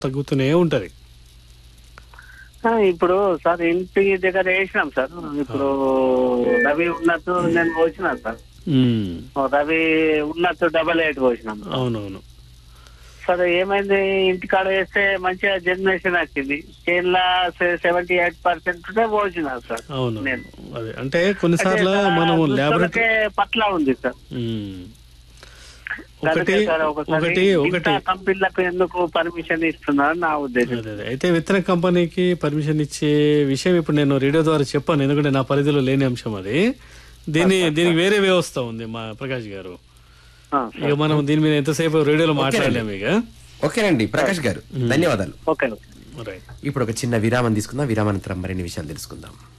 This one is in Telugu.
తగ్గుతూనే ఉంటది ఆ, ఇప్పుడు సార్ ఇంటి దగ్గర వేసినాం సార్ ఇప్పుడు రవి ఉన్నట్టు నేను పోసిన సార్ ఉమ్, ఓ రవి ఉన్నట్టు డబల్ ఎయిట్ పోసినాం అవునవును సరే ఏమైంది ఇంటికాడ వేస్తే మంచిగా జనరేషన్ వచ్చింది చేన్లా సెవెంటీ ఎయిట్ పర్సెంట్ పోసిన సార్ అవును నేను. అదే అంటే కొన్నిసార్లు అదే సార్, మనము ఆ ల్యాబొరేటరీ దుస్తులకే పట్ల ఉంది సార్ ఒకటి కనుక సార్ ఒకసారి ఒకటి ఒకటి ఇంత కంపెనీలకు ఎందుకు పర్మిషన్ ఇస్తున్నారు నా ఉద్దేశం అదే అదే అయితే విత్తన కంపెనీకి పర్మిషన్ ఇచ్చే విషయం ఇప్పుడు నేను రేడియో ద్వారా చెప్పాను ఎందుకంటే నా పరిధిలో లేని అంశం అది దీని దీనికి వేరే వ్యవస్థ ఉంది మా ప్రకాష్ గారు ఆ, ఇక మనం దీని మీద ఎంతసేపు రేడియోలో మాట్లాడలేము ఇక ఓకేనండి ప్రకాష్ గారు ధన్యవాదాలు ఓకే ఓకే రైట్ ఇప్పుడు ఒక చిన్న విరామం తీసుకుందాం విరామానంతరం మరిన్ని విషయాలు తెలుసుకుందాం